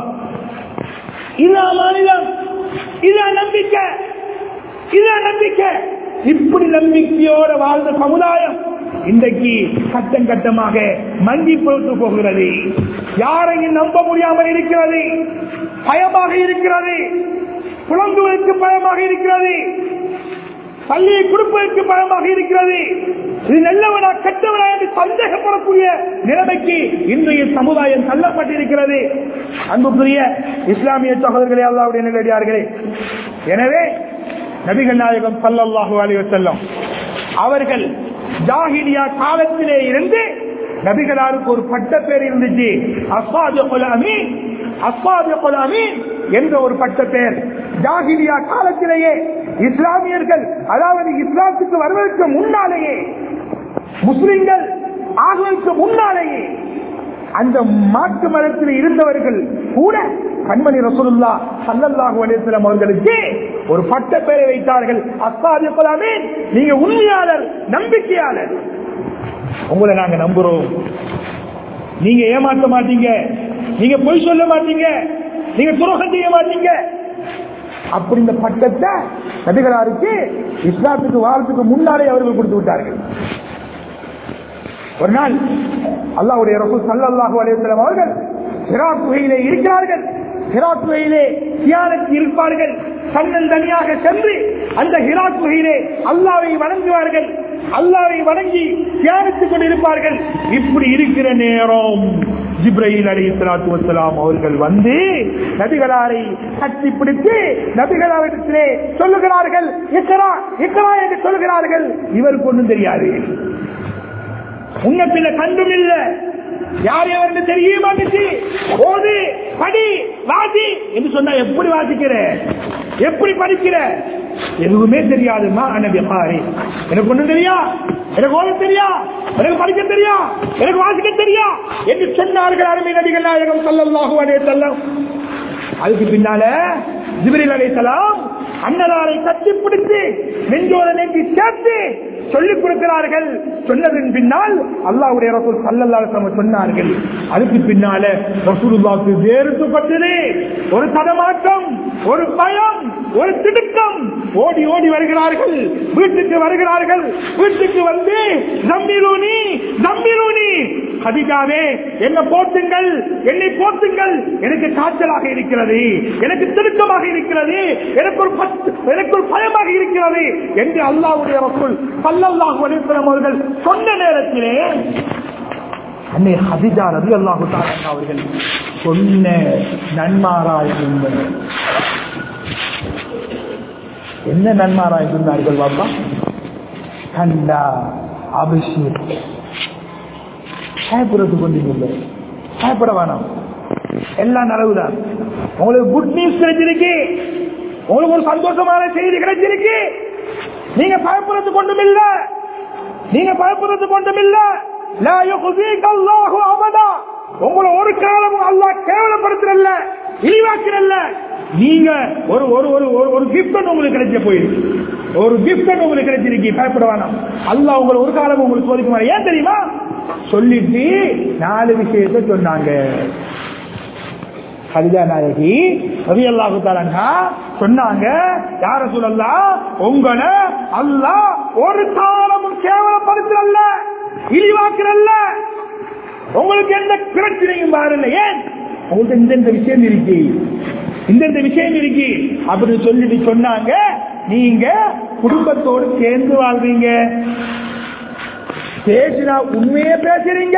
S1: இதான் மாநிலம் இதான் நம்பிக்கை இதான் நம்பிக்கை இப்படி நம்பிக்கையோட வாழ்ந்த சமுதாயம் இன்றைக்கு கட்டம் கட்டமாக மங்கி போட்டு போகிறது யாரையும் நம்ப முடியாமல் இருக்கிறது பயமாக இருக்கிறது புலங்குவதற்கு பயமாக இருக்கிறது பள்ளியை கொடுப்பதற்கு பயமாக இருக்கிறது இது நல்லவனா கெட்டவனா என்று சந்தேகப்படக்கூடிய நிலைமைக்கு இன்றைய சமுதாயம் தள்ளப்பட்டிருக்கிறது அன்புக்குரிய இஸ்லாமிய சகோதரர்களே அல்லாவுடைய நிலையார்களே எனவே நபிகள் நாயகம் சல்லல்லாஹு அலைஹி வஸல்லம் அவர்கள் ஜாஹிலியா காலத்திலே இருந்து நபிகளாருக்கு ஒரு பட்ட பேர் இருந்துச்சு அஸ்வாஜுல் அமீன் அஸ்வாஜுல் அமீன் என்ற ஒரு பட்ட பெயர் ஜாஹிலியா காலத்திலேயே இஸ்லாமியர்கள் அதாவது இஸ்லாத்துக்கு வருவதற்கு முன்னாலேயே முஸ்லிம்கள் ஆகுவதற்கு முன்னாலேயே அந்த மாற்று மதத்தில் இருந்தவர்கள் கூட கண்மணி ரசூலுல்லா சல்லல்லாஹு அலைஹி வஸல்லம் அவர்களுக்கு ஒரு பட்ட பெயரை வைத்தார்கள் அஸ்ஸாதிகுல் அமீன் நீங்க உண்மையாளர் நம்பிக்கையாளர் உங்களை நாங்க நம்புறோம் நீங்க ஏமாற்ற மாட்டீங்க நீங்க பொய் சொல்ல மாட்டீங்க நீங்க துரோகம் செய்ய மாட்டீங்க அப்படி இந்த பட்டத்தை நபிகளாருக்கு இஸ்லாத்துக்கு வாரத்துக்கு முன்னாலே அவர்கள் கொடுத்து விட்டார்கள் ஒரு நாள் அல்லாவுடைய ரசூல் சல்லல்லாஹு அலைஹி வஸல்லம் அவர்கள் ஹிரா குகையிலே இருக்கிறார்கள் ஹிரா குகையிலே தியானத்தில் இருப்பார்கள் தன்னல் தனியாக சென்று அந்த ஹிரா குகையிலே அல்லாவை வணங்குவார்கள் அல்லாவை வணங்கி தியானித்துக் கொண்டிருப்பார்கள் இப்படி இருக்கிற நேரம் ஜிப்ரஹீல் அலி சலாத்து வசலாம் அவர்கள் வந்து நபிகளாரை கட்டி பிடித்து நபிகளாரிடத்திலே சொல்லுகிறார்கள் இக்கரா இக்கரா என்று சொல்லுகிறார்கள் இவருக்கு ஒன்றும் தெரியாது உன்ன பின்ன கண்டும் இல்ல யார் எவருக்கு தெரிய மாட்டுச்சு ஓது படி வாசி என்று சொன்னா எப்படி வாசிக்கிற எப்படி படிக்கிற எதுவுமே தெரியாதுமா அன்னபி பாரு எனக்கு ஒண்ணும் தெரியா எனக்கு ஓத தெரியா எனக்கு படிக்க தெரியா எனக்கு வாசிக்க தெரியா என்று சொன்னார்கள் அருமை நபிகள் நாயகம் ஸல்லல்லாஹு அலைஹி வஸல்லம் அதுக்கு பின்னால ஜிப்ரீல் அலைஹிஸ்ஸலாம் அன்னதாரை கட்டி பிடித்து நெஞ்சோட நெஞ்சி சேர்த்து சொல்லிக் கொடுக்கிறார்கள் சொன்னதன் பின்னால் அல்லாஹ்வுடைய ரசூல் ஸல்லல்லாஹு அலைஹி வஸல்லம் சொன்னார்கள் அதுக்கு பின்னால ரசூலுல்லாஹ்க்கு வேறுபட்டது ஒரு தடமாற்றம் ஒரு பயம் ஒரு திடுக்கம் ஓடி ஓடி வருகிறார்கள் வீட்டுக்கு வருகிறார்கள் வீட்டுக்கு வந்து ஜம்மிலூனி ஜம்மிலூனி கதிஜாவே என்ன போட்டுங்கள் என்னை போட்டுங்கள் எனக்கு காய்ச்சலாக இருக்கிறது எனக்கு திருக்கமாக இருக்கிறது எனக்கு ஒரு பத்து- எனக்கு ஒரு பயமாக இருக்கிறது என்று அல்லாஹ்வுடைய ரசூல் ஸல்லல்லாஹு அலைஹி வஸல்லம் அவர்கள் சொன்ன நேரத்திலே அன்னை ஹதிஜா ரதி அல்லாஹு அவர்கள் சொன்ன நன்மாராய் இருந்தது என்ன நன்மாராய் இருந்தார்கள் பாப்பா கண்டா அபிஷேக் பயப்படுறது கொண்டிருக்கல பயப்பட வேணாம் எல்லாம் நலவுதான் உங்களுக்கு குட் நியூஸ் கிடைச்சிருக்கு உங்களுக்கு ஒரு சந்தோஷமான செய்தி கிடைச்சிருக்கு நீங்க பயப்படுறது கொண்டும் இல்ல நீங்க பயப்படுறது கொண்டும் இல்ல லா யுஹ்ஸீக அல்லாஹு அபதா உங்களை ஒரு காலமும் அல்லாஹ் கேவலப்படுத்துறல்ல இழிவாக்குறல்ல நீங்க ஒரு ஒரு ஒரு ஒரு- ஒரு கிஃப்ட் உங்களுக்கு கிடைச்ச போயிருக்கு ஒரு கிஃப்ட் உங்களுக்கு கிடைச்சிருக்கு பயப்பட வேணாம் அல்லாஹ் உங்களை ஒரு காலம் உங்களுக்கு சோதிக்க மாட்டேன் ஏன் தெரியுமா சொல்லிட்டு நாலு விஷயத்தை சொன்னாங்க ஹரிஜா நாயகி ரவி அல்லாஹு தாலா சொன்னாங்க யார சொல்லலாம் உங்களை அல்லாஹ் ஒரு காலமும் கேவலப்படுத்தல இழிவாக்குறல்ல உங்களுக்கு எந்த பிரச்சனையும் பாருங்க ஏன் உங்களுக்கு இந்த இந்த விஷயம் இருக்கு இந்த இந்த விஷயம் இருக்கு அப்படின்னு சொல்லிட்டு சொன்னாங்க நீங்க குடும்பத்தோடு சேர்ந்து வாழ்றீங்க பேசினா உண்மையே பேசுறீங்க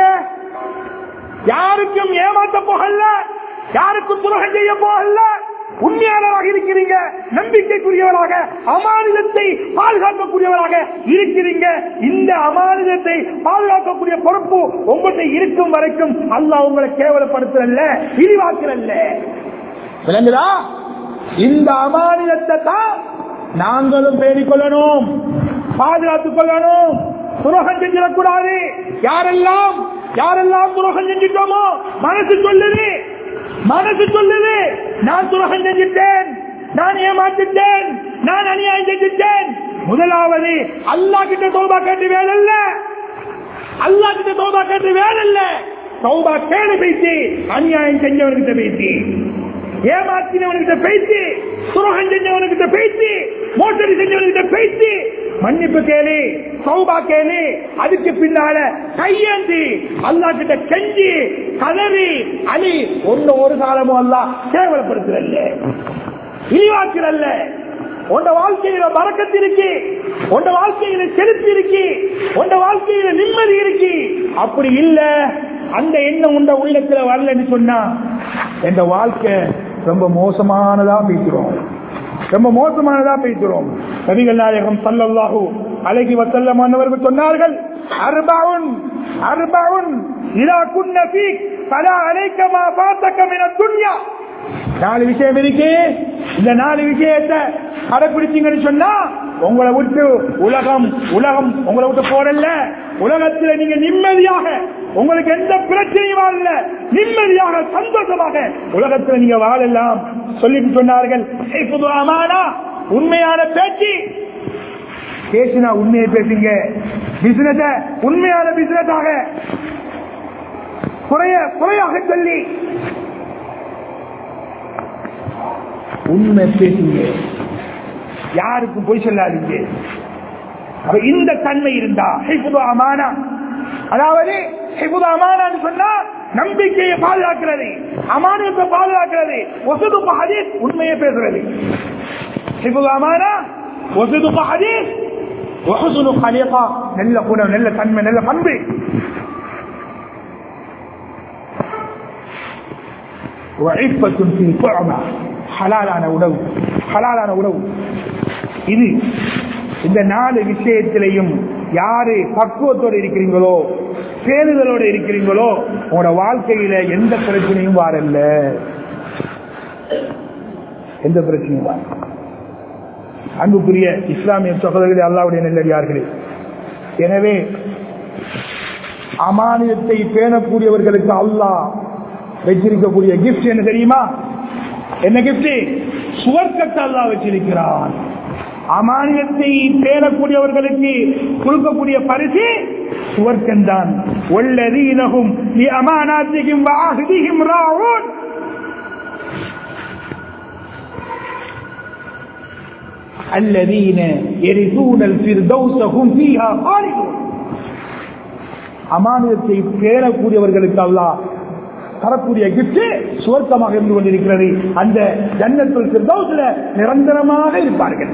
S1: யாருக்கும் ஏமாத்த போகல யாருக்கும் துரோகம் செய்ய போகல உண்மையாளராக இருக்கிறீங்க நம்பிக்கைக்குரியவராக அமானிதத்தை பாதுகாக்கக்கூடியவராக இருக்கிறீங்க இந்த அமானிதத்தை பாதுகாக்கக்கூடிய பொறுப்பு உங்கள்கிட்ட இருக்கும் வரைக்கும் அல்லாஹ் உங்களை கேவலப்படுத்துறல்ல இழிவாக்குறல்ல விளங்குதா இந்த அமானிதத்தை தான் நாங்களும் பேணிக் கொள்ளணும் பாதுகாத்துக் கொள்ளணும் துரோகம் செஞ்சிடக்கூடாது யாரெல்லாம் யாரெல்லாம் துரோகம் செஞ்சிட்டோமோ மனசு சொல்லுது மனசு சொல்லுது நான் துரோகம் செஞ்சிட்டேன் நான் ஏமாத்திட்டேன் நான் அநியாயம் செஞ்சிட்டேன் முதலாவது அல்லாஹ் கிட்ட தோபா கேட்டு வேலை அல்லாஹ் கிட்ட தோபா கேட்டு வேலை தௌபா கேடு பேசி அநியாயம் செஞ்சவன்கிட்ட பேசி ஏமாத்தினவன்கிட்ட பேசி துரோகம் செஞ்சவன்கிட்ட பேசி மோசடி செஞ்சவன்கிட்ட பேசி மன்னிப்பு கேளு சௌபா கேளு அதுக்கு பின்னால கையேந்தி அல்லா கிட்ட கெஞ்சி கதறி அலி ஒன்னு ஒரு காலமும் அல்ல கேவலப்படுத்துறல்ல இழிவாக்குறல்ல உண்ட வாழ்க்கையில மறக்கத்து இருக்கு உண்ட வாழ்க்கையில செலுத்தி இருக்கு உண்ட வாழ்க்கையில நிம்மதி இருக்கு அப்படி இல்ல அந்த எண்ணம் உண்ட உள்ளத்துல வரலன்னு சொன்னா இந்த வாழ்க்கை ரொம்ப மோசமானதா பேசுறோம் ரொம்ப மோசமானதா பேசுறோம் நபிகள் நாயகம் சல்லல்லாஹு அழகி வசல்லம் அவர்கள் சொன்னார்கள் அர்பாவுன் அர்பாவுன் இதா குன்ன ஃபீக் ஃபலா அலைக்க மா ஃபாத்தக மின துன்யா நாலு விஷயம் இருக்கு இந்த நாலு விஷயத்தை கடைபிடிச்சீங்கன்னு சொன்னா உங்களை விட்டு உலகம் உலகம் உங்களை விட்டு போறல்ல உலகத்துல நீங்க நிம்மதியாக உங்களுக்கு எந்த பிரச்சனையும் வாழல நிம்மதியாக சந்தோஷமாக உலகத்துல நீங்க வாழலாம் சொல்லிட்டு சொன்னார்கள் "ஹிஃபுது அமானா உண்மையான பேச்சு பேசினா உண்மையை பேசுங்க பிசினஸ உண்மையான பிசினஸாக குறைய குறையாக சொல்லி உண்மை பேசுங்க யாருக்கும் பொய் சொல்லாதீங்க அப்ப இந்த தன்மை இருந்தா ஹிஃபுது அமானா அதாவது ஹிஃபுது அமானான்னு சொன்னா நம்பிக்கையை பாதுகாக்கிறது அமானியத்தை பாதுகாக்கிறது ஒசுது ஹதீஸ் உண்மையை பேசுறது ஹிஃபுது அமானா ஒசுது ஹதீஸ் ஒஹசுனு ஹலிகா நல்ல குணம் நல்ல தன்மை நல்ல பண்பு وعفة في طعمة ஹலாலான உணவு ஹலாலான உணவு இது இந்த நாலு விஷயத்திலையும் யாரு பக்குவத்தோடு இருக்கிறீங்களோ பேணுதலோடு இருக்கிறீங்களோ உங்களோட வாழ்க்கையில எந்த பிரச்சனையும் வரல எந்த பிரச்சனையும் வர அன்புக்குரிய இஸ்லாமிய சகோதரர்களே அல்லாவுடைய நெல்லடியார்களே எனவே அமானியத்தை பேணக்கூடியவர்களுக்கு அல்லாஹ் வச்சிருக்கக்கூடிய கிஃப்ட் என்ன தெரியுமா என்ன கிஃப்ட் சுவர்க்கத்தை அல்லாஹ் வச்சிருக்கிறான் அமானியத்தை பேணக்கூடியவர்களுக்கு கொடுக்கக்கூடிய பரிசு சுவர்க்கம் தான் ஒல்லதீனகும் நீ அமானாத்திகும் வாகுதிகும் ராவூன் الذين يرثون الفردوس هم فيها خالدون அமானியத்தை பேணக்கூடியவர்களுக்கு அல்லாஹ் தரக்கூடிய கிஃப்ட் சுவர்க்கமாக இருந்து கொண்டிருக்கிறது அந்த ஜன்னத்துல் ஃபிர்தௌஸ்ல நிரந்தரமாக இருப்பார்கள்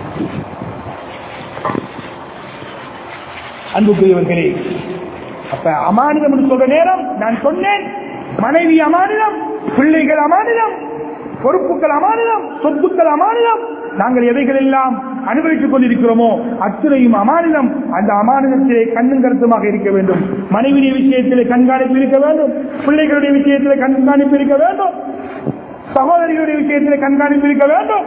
S1: அன்புக்குரியவர்களே அப்ப அமானிதம் என்று சொல்ற நேரம் நான் சொன்னேன் மனைவி அமானிதம் பிள்ளைகள் அமானிதம் பொறுப்புகள் அமானிதம் சொத்துக்கள் அமானிதம் நாங்கள் எவைகள் எல்லாம் அனுபவித்துக் கொண்டிருக்கிறோமோ அத்துணையும் அமானிதம் அந்த அமானிதத்திலே கண்ணும் கருத்துமாக இருக்க வேண்டும் மனைவியுடைய விஷயத்திலே கண்காணிப்பு இருக்க வேண்டும் பிள்ளைகளுடைய விஷயத்திலே கண்காணிப்பு இருக்க வேண்டும் சகோதரிகளுடைய விஷயத்திலே கண்காணிப்பு இருக்க வேண்டும்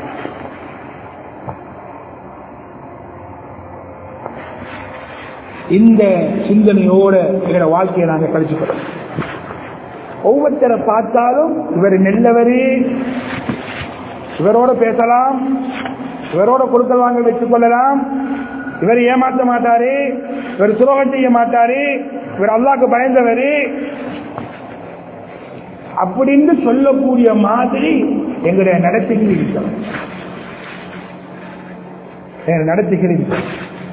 S1: இந்த சிந்தனையோட எங்களோட வாழ்க்கையை நாங்கள் கழிச்சுக்கிறோம் ஒவ்வொருத்தரை பார்த்தாலும் இவர் நெல்லவரே இவரோட பேசலாம் இவரோட கொடுக்கல் வாங்க வச்சுக் கொள்ளலாம் இவர் ஏமாற்ற மாட்டாரு இவர் துரோகம் செய்ய மாட்டாரு இவர் அல்லாக்கு பயந்தவரு அப்படின்னு சொல்லக்கூடிய மாதிரி எங்களுடைய நடத்தைகள் இருக்கிறது எங்களுடைய நடத்தைகள் இருக்கிறது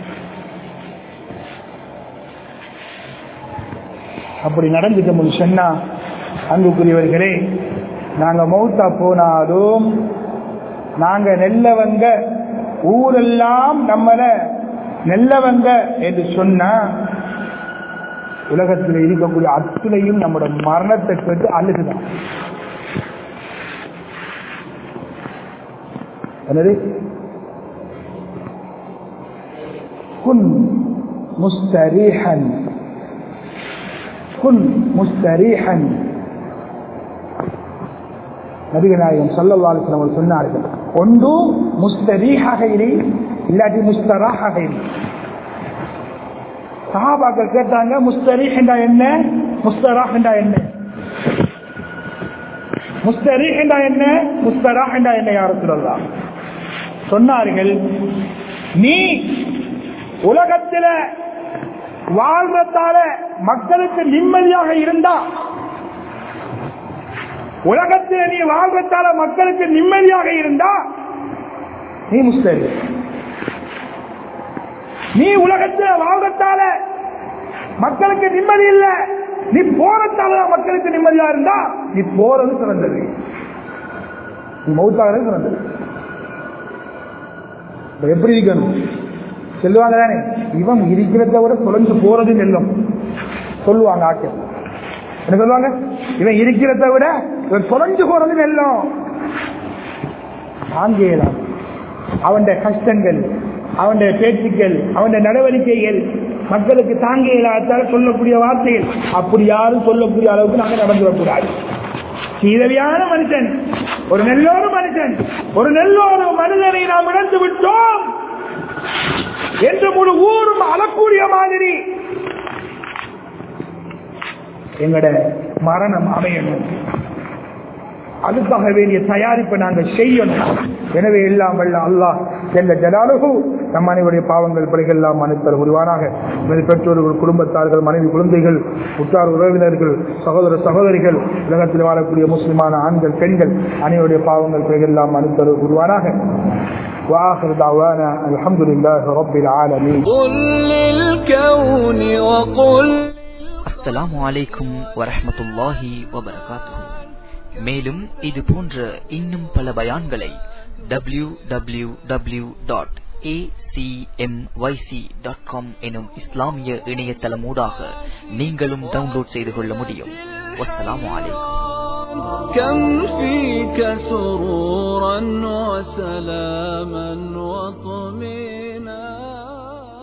S1: அப்படி நடந்துட்டோம் சொன்னா அன்புக்குரியவர்களே நாங்க மௌத்தா போனாலும் நாங்க நெல்லவங்க ஊரெல்லாம் நம்மள நெல்லவங்க என்று சொன்னா உலகத்தில் இருக்கக்கூடிய அத்துணையும் நம்முடைய மரணத்தை கேட்டு அழுகுதான் என்னது குன் முஸ்தரீஹன் குன் முஸ்தரீஹன் நபிகநாயகம் சல்லல்லாஹு அவர்கள் சொன்னார்கள் ஒன்று முஸ்தரீஹாக இரு இல்லாட்டி முஸ்தராக இரு சஹாபாக்கள் கேட்டாங்க முஸ்தரீஹ் என்றா என்ன முஸ்தராஹ் என்றா என்ன முஸ்தரீஹ் என்றா என்ன முஸ்தராஹ் என்றா என்ன யாரும் சொல்லலாம் சொன்னார்கள் நீ உலகத்தில வாழ்றதால மக்களுக்கு நிம்மதியாக இருந்தா உலகத்தில் நீ வாழ்றதால மக்களுக்கு நிம்மதியாக இருந்தா நீ முஸ்லிம் நீ உலகத்தில் வாழ்றதால மக்களுக்கு நிம்மதி இல்ல நீ போறதால மக்களுக்கு நிம்மதியா இருந்தா நீ போறது சிறந்தது நீ மௌத்தாக சிறந்தது இப்ப எப்படி இருக்கணும் சொல்லுவாங்க தானே இவன் இருக்கிறத விட தொலைஞ்சு போறது நெல்லும் சொல்லுவாங்க ஆட்கள் என்ன சொல்லுவாங்க இவன் இருக்கிறத விட இவன் தொலைஞ்சு போறது நெல்லும் தாங்கேதான் அவன் கஷ்டங்கள் அவன் பேச்சுக்கள் அவன் நடவடிக்கைகள் மக்களுக்கு தாங்க இயலாதால் சொல்லக்கூடிய வார்த்தைகள் அப்படி யாரும் சொல்லக்கூடிய அளவுக்கு நாங்கள் நடந்து வரக்கூடாது சீதவியான மனுஷன் ஒரு நெல்லோரு மனுஷன் ஒரு நெல்லோரு மனிதனை நாம் இழந்து விட்டோம் என்று முழு ஊரும் அழக்கூடிய மாதிரி எங்கட மரணம் அமையணும் அதுக்காக வேண்டிய தயாரிப்பை நாங்கள் செய்யணும் எனவே எல்லாம் வல்ல அல்லாஹ் செல்ல ஜலாலுகு நம் அனைவருடைய பாவங்கள் பிழைகள் எல்லாம் மன்னித்தல் புரிவானாக எமது பெற்றோர்கள் குடும்பத்தார்கள் மனைவி குழந்தைகள் உற்றார் உறவினர்கள் சகோதர சகோதரிகள் உலகத்தில் வாழக்கூடிய முஸ்லிமான ஆண்கள் பெண்கள் அனைவருடைய பாவங்கள் பிழைகள் எல்லாம் மன்னித்தல் புரிவானாக وآخر دعوانا الحمد لله رب العالمين
S2: قل للكون وقل
S3: அஸ்ஸலாமு அலைக்கும் வரஹ்மத்துல்லாஹி வபரகாத்துஹு மேலும் இது போன்ற இன்னும் பல பயான்களை W W W dot dot com எனும் இஸ்லாமிய இணையதளமூடாக நீங்களும் டவுன்லோட் செய்து கொள்ள முடியும் வஸ்ஸலாமு அலைக்கும்
S2: كم فيك سرورا وسلاما وطمئنا